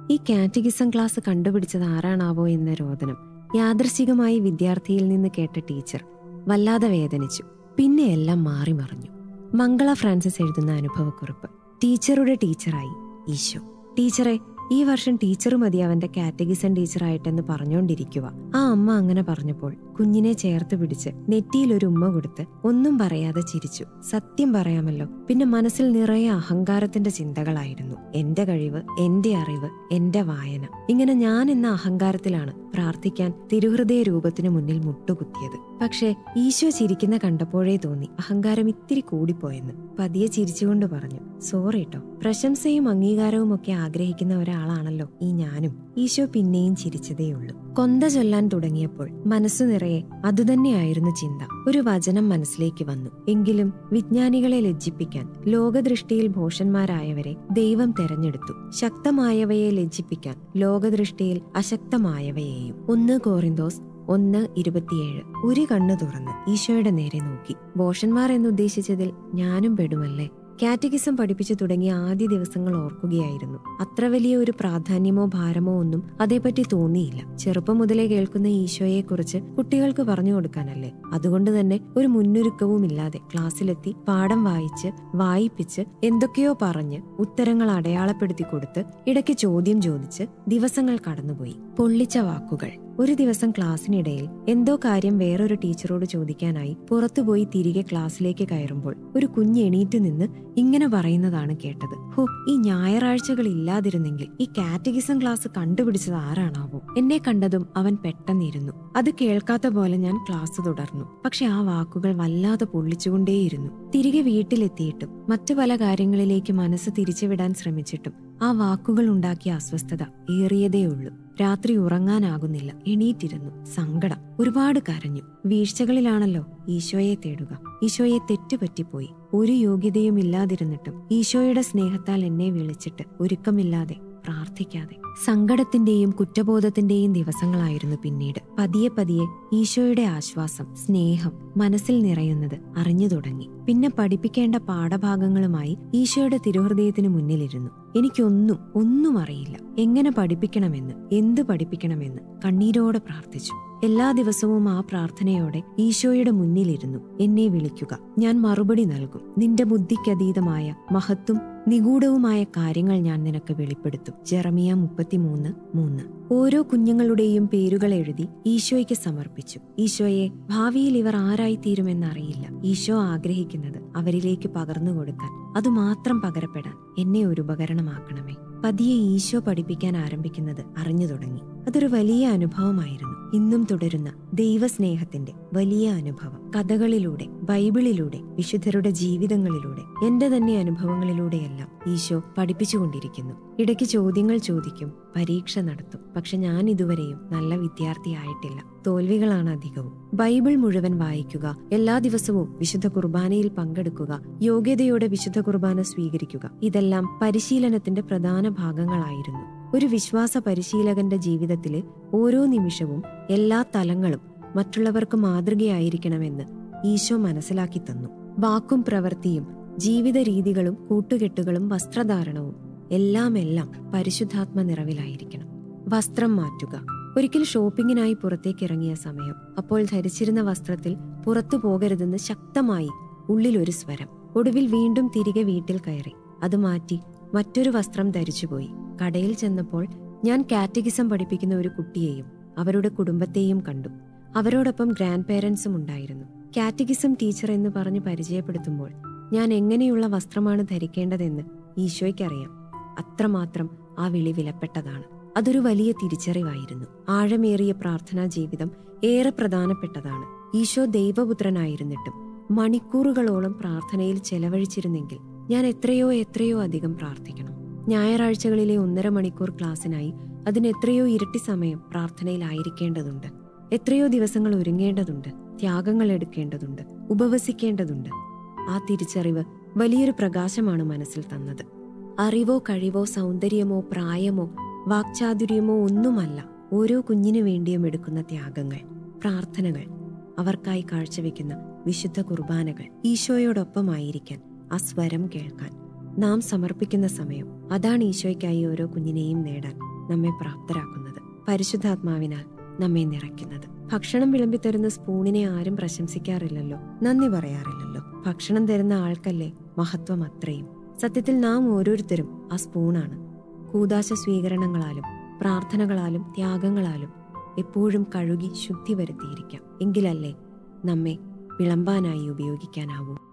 ഈ catechism class കണ്ടുപിടിച്ചത് ആരാണാവോ എന്ന രോദനം യാദൃശികമായി വിദ്യാർത്ഥിയിൽ നിന്ന് കേട്ട ടീച്ചർ വല്ലാതെ വേദനിച്ചു പിന്നെ എല്ലാം മാറി മറിഞ്ഞു മംഗള ഫ്രാൻസിസ് എഴുതുന്ന അനുഭവക്കുറിപ്പ് ടീച്ചറുടെ ടീച്ചറായി ഈശോ ടീച്ചറെ ഈ വർഷം ടീച്ചർ മതി അവന്റെ കാറ്റഗിസൺ ടീച്ചറായിട്ടെന്ന് പറഞ്ഞുകൊണ്ടിരിക്കുക ആ അമ്മ അങ്ങനെ പറഞ്ഞപ്പോൾ കുഞ്ഞിനെ ചേർത്ത് പിടിച്ച് നെറ്റിയിൽ ഒരു ഉമ്മ കൊടുത്ത് ഒന്നും പറയാതെ ചിരിച്ചു സത്യം പറയാമല്ലോ പിന്നെ മനസ്സിൽ നിറയെ അഹങ്കാരത്തിന്റെ ചിന്തകളായിരുന്നു എന്റെ കഴിവ് എന്റെ അറിവ് എന്റെ വായന ഇങ്ങനെ ഞാൻ എന്ന അഹങ്കാരത്തിലാണ് പ്രാർത്ഥിക്കാൻ തിരുഹൃദയ രൂപത്തിന് മുന്നിൽ മുട്ടുകുത്തിയത് പക്ഷേ ഈശോ ചിരിക്കുന്ന കണ്ടപ്പോഴേ തോന്നി അഹങ്കാരം ഇത്തിരി കൂടിപ്പോയെന്ന് പതിയെ ചിരിച്ചുകൊണ്ട് പറഞ്ഞു സോറി കേട്ടോ പ്രശംസയും അംഗീകാരവും ഒക്കെ ആഗ്രഹിക്കുന്ന ഒരാളാണല്ലോ ഈ ഞാനും ഈശോ പിന്നെയും ചിരിച്ചതേയുള്ളൂ കൊന്ത ചൊല്ലാൻ തുടങ്ങിയപ്പോൾ മനസ്സു നിറയെ അതുതന്നെയായിരുന്നു ചിന്ത ഒരു വചനം മനസ്സിലേക്ക് വന്നു എങ്കിലും വിജ്ഞാനികളെ ലജ്ജിപ്പിക്കാൻ ലോകദൃഷ്ടിയിൽ ഭോഷന്മാരായവരെ ദൈവം തെരഞ്ഞെടുത്തു ശക്തമായവയെ ലജ്ജിപ്പിക്കാൻ ലോകദൃഷ്ടിയിൽ അശക്തമായവയെയും ഒന്ന് കോറിന്തോസ് ഒന്ന് ഇരുപത്തിയേഴ് ഒരു കണ്ണു തുറന്ന് ഈശോയുടെ നേരെ നോക്കി ഭോഷന്മാർ എന്നുദ്ദേശിച്ചതിൽ ഞാനും പെടുമല്ലേ കാറ്റഗിസം പഠിപ്പിച്ചു തുടങ്ങിയ ആദ്യ ദിവസങ്ങൾ ഓർക്കുകയായിരുന്നു അത്ര വലിയ ഒരു പ്രാധാന്യമോ ഭാരമോ ഒന്നും അതേപറ്റി തോന്നിയില്ല ചെറുപ്പം മുതലേ കേൾക്കുന്ന ഈശോയെക്കുറിച്ച് കുട്ടികൾക്ക് പറഞ്ഞു കൊടുക്കാനല്ലേ അതുകൊണ്ട് തന്നെ ഒരു മുന്നൊരുക്കവും ഇല്ലാതെ ക്ലാസ്സിലെത്തി പാഠം വായിച്ച് വായിപ്പിച്ച് എന്തൊക്കെയോ പറഞ്ഞ് ഉത്തരങ്ങൾ അടയാളപ്പെടുത്തി കൊടുത്ത് ഇടയ്ക്ക് ചോദ്യം ചോദിച്ച് ദിവസങ്ങൾ കടന്നുപോയി പൊള്ളിച്ച വാക്കുകൾ ഒരു ദിവസം ക്ലാസ്സിനിടയിൽ എന്തോ കാര്യം വേറൊരു ടീച്ചറോട് ചോദിക്കാനായി പുറത്തുപോയി തിരികെ ക്ലാസ്സിലേക്ക് കയറുമ്പോൾ ഒരു കുഞ്ഞ് എണീറ്റ് നിന്ന് ഇങ്ങനെ പറയുന്നതാണ് കേട്ടത് ഹോ ഈ ഞായറാഴ്ചകൾ ഇല്ലാതിരുന്നെങ്കിൽ ഈ കാറ്റഗിസം ക്ലാസ് കണ്ടുപിടിച്ചത് ആരാണാവോ എന്നെ കണ്ടതും അവൻ പെട്ടെന്നിരുന്നു അത് കേൾക്കാത്ത പോലെ ഞാൻ ക്ലാസ് തുടർന്നു പക്ഷെ ആ വാക്കുകൾ വല്ലാതെ പൊള്ളിച്ചുകൊണ്ടേയിരുന്നു തിരികെ വീട്ടിലെത്തിയിട്ടും മറ്റു പല കാര്യങ്ങളിലേക്ക് മനസ്സ് തിരിച്ചുവിടാൻ ശ്രമിച്ചിട്ടും ആ വാക്കുകൾ ഉണ്ടാക്കിയ അസ്വസ്ഥത ഏറിയതേയുള്ളൂ രാത്രി ഉറങ്ങാനാകുന്നില്ല എണീറ്റിരുന്നു സങ്കടം ഒരുപാട് കരഞ്ഞു വീഴ്ചകളിലാണല്ലോ ഈശോയെ തേടുക ഈശോയെ തെറ്റുപറ്റിപ്പോയി ഒരു യോഗ്യതയും ഇല്ലാതിരുന്നിട്ടും ഈശോയുടെ സ്നേഹത്താൽ എന്നെ വിളിച്ചിട്ട് ഒരുക്കമില്ലാതെ പ്രാർത്ഥിക്കാതെ സങ്കടത്തിന്റെയും കുറ്റബോധത്തിന്റെയും ദിവസങ്ങളായിരുന്നു പിന്നീട് പതിയെ പതിയെ ഈശോയുടെ ആശ്വാസം സ്നേഹം മനസ്സിൽ നിറയുന്നത് അറിഞ്ഞു തുടങ്ങി പിന്നെ പഠിപ്പിക്കേണ്ട പാഠഭാഗങ്ങളുമായി ഈശോയുടെ തിരുഹൃദയത്തിന് മുന്നിലിരുന്നു എനിക്കൊന്നും ഒന്നും അറിയില്ല എങ്ങനെ പഠിപ്പിക്കണമെന്ന് എന്ത് പഠിപ്പിക്കണമെന്ന് കണ്ണീരോടെ പ്രാർത്ഥിച്ചു എല്ലാ ദിവസവും ആ പ്രാർത്ഥനയോടെ ഈശോയുടെ മുന്നിലിരുന്നു എന്നെ വിളിക്കുക ഞാൻ മറുപടി നൽകും നിന്റെ ബുദ്ധിക്കതീതമായ മഹത്വം നിഗൂഢവുമായ കാര്യങ്ങൾ ഞാൻ നിനക്ക് വെളിപ്പെടുത്തും ജെറമിയ മുപ്പത്തിമൂന്ന് മൂന്ന് ഓരോ കുഞ്ഞുങ്ങളുടെയും പേരുകൾ എഴുതി ഈശോയ്ക്ക് സമർപ്പിച്ചു ഈശോയെ ഭാവിയിൽ ഇവർ ആരായിത്തീരുമെന്നറിയില്ല ഈശോ ആഗ്രഹിക്കുന്നത് അവരിലേക്ക് പകർന്നു കൊടുക്കാൻ അതുമാത്രം പകരപ്പെടാൻ എന്നെ ഒരു ഉപകരണമാക്കണമേ പതിയെ ഈശോ പഠിപ്പിക്കാൻ ആരംഭിക്കുന്നത് അറിഞ്ഞു തുടങ്ങി അതൊരു വലിയ അനുഭവമായിരുന്നു ഇന്നും തുടരുന്ന ദൈവസ്നേഹത്തിന്റെ വലിയ അനുഭവം കഥകളിലൂടെ ബൈബിളിലൂടെ വിശുദ്ധരുടെ ജീവിതങ്ങളിലൂടെ എന്റെ തന്നെ അനുഭവങ്ങളിലൂടെയെല്ലാം ഈശോ പഠിപ്പിച്ചുകൊണ്ടിരിക്കുന്നു ഇടയ്ക്ക് ചോദ്യങ്ങൾ ചോദിക്കും പരീക്ഷ നടത്തും പക്ഷെ ഞാൻ ഇതുവരെയും നല്ല വിദ്യാർത്ഥിയായിട്ടില്ല തോൽവികളാണ് അധികവും ബൈബിൾ മുഴുവൻ വായിക്കുക എല്ലാ ദിവസവും വിശുദ്ധ കുർബാനയിൽ പങ്കെടുക്കുക യോഗ്യതയോടെ വിശുദ്ധ കുർബാന സ്വീകരിക്കുക ഇതെല്ലാം പരിശീലനത്തിന്റെ പ്രധാന ഭാഗങ്ങളായിരുന്നു ഒരു വിശ്വാസ പരിശീലകന്റെ ജീവിതത്തിലെ ഓരോ നിമിഷവും എല്ലാ തലങ്ങളും മറ്റുള്ളവർക്ക് മാതൃകയായിരിക്കണമെന്ന് ഈശോ മനസ്സിലാക്കി തന്നു വാക്കും പ്രവൃത്തിയും ജീവിത രീതികളും കൂട്ടുകെട്ടുകളും വസ്ത്രധാരണവും എല്ലാം എല്ലാം പരിശുദ്ധാത്മ നിറവിലായിരിക്കണം വസ്ത്രം മാറ്റുക ഒരിക്കൽ ഷോപ്പിങ്ങിനായി പുറത്തേക്ക് ഇറങ്ങിയ സമയം അപ്പോൾ ധരിച്ചിരുന്ന വസ്ത്രത്തിൽ പുറത്തു പോകരുതെന്ന് ശക്തമായി ഉള്ളിലൊരു സ്വരം ഒടുവിൽ വീണ്ടും തിരികെ വീട്ടിൽ കയറി അത് മാറ്റി മറ്റൊരു വസ്ത്രം ധരിച്ചുപോയി കടയിൽ ചെന്നപ്പോൾ ഞാൻ കാറ്റഗിസം പഠിപ്പിക്കുന്ന ഒരു കുട്ടിയെയും അവരുടെ കുടുംബത്തെയും കണ്ടു അവരോടൊപ്പം ഗ്രാൻഡ് പേരൻസും ഉണ്ടായിരുന്നു കാറ്റഗിസം ടീച്ചർ എന്ന് പറഞ്ഞ് പരിചയപ്പെടുത്തുമ്പോൾ ഞാൻ എങ്ങനെയുള്ള വസ്ത്രമാണ് ധരിക്കേണ്ടതെന്ന് ഈശോയ്ക്കറിയാം അത്രമാത്രം ആ വിളി വിലപ്പെട്ടതാണ് അതൊരു വലിയ തിരിച്ചറിവായിരുന്നു ആഴമേറിയ പ്രാർത്ഥനാ ജീവിതം ഏറെ പ്രധാനപ്പെട്ടതാണ് ഈശോ ദൈവപുത്രനായിരുന്നിട്ടും മണിക്കൂറുകളോളം പ്രാർത്ഥനയിൽ ചെലവഴിച്ചിരുന്നെങ്കിൽ ഞാൻ എത്രയോ എത്രയോ അധികം പ്രാർത്ഥിക്കണം ഞായറാഴ്ചകളിലെ ഒന്നര മണിക്കൂർ ക്ലാസ്സിനായി അതിന് എത്രയോ ഇരട്ടി സമയം പ്രാർത്ഥനയിലായിരിക്കേണ്ടതുണ്ട് എത്രയോ ദിവസങ്ങൾ ഒരുങ്ങേണ്ടതുണ്ട് ത്യാഗങ്ങൾ എടുക്കേണ്ടതുണ്ട് ഉപവസിക്കേണ്ടതുണ്ട് ആ തിരിച്ചറിവ് വലിയൊരു പ്രകാശമാണ് മനസ്സിൽ തന്നത് അറിവോ കഴിവോ സൗന്ദര്യമോ പ്രായമോ വാക്ചാതുര്യമോ ഒന്നുമല്ല ഓരോ കുഞ്ഞിനു വേണ്ടിയും എടുക്കുന്ന ത്യാഗങ്ങൾ പ്രാർത്ഥനകൾ അവർക്കായി കാഴ്ചവെക്കുന്ന വിശുദ്ധ കുർബാനകൾ ഈശോയോടൊപ്പമായിരിക്കാൻ ആ സ്വരം കേൾക്കാൻ നാം സമർപ്പിക്കുന്ന സമയം അതാണ് ഈശോയ്ക്കായി ഓരോ കുഞ്ഞിനെയും നേടാൻ നമ്മെ പ്രാപ്തരാക്കുന്നത് പരിശുദ്ധാത്മാവിനാൽ നമ്മെ നിറയ്ക്കുന്നത് ഭക്ഷണം വിളമ്പിത്തരുന്ന സ്പൂണിനെ ആരും പ്രശംസിക്കാറില്ലല്ലോ നന്ദി പറയാറില്ലല്ലോ ഭക്ഷണം തരുന്ന ആൾക്കല്ലേ മഹത്വം അത്രയും സത്യത്തിൽ നാം ഓരോരുത്തരും ആ സ്പൂണാണ് കൂതാശ സ്വീകരണങ്ങളാലും പ്രാർത്ഥനകളാലും ത്യാഗങ്ങളാലും എപ്പോഴും കഴുകി ശുദ്ധി വരുത്തിയിരിക്കാം എങ്കിലല്ലേ നമ്മെ വിളമ്പാനായി ഉപയോഗിക്കാനാവൂ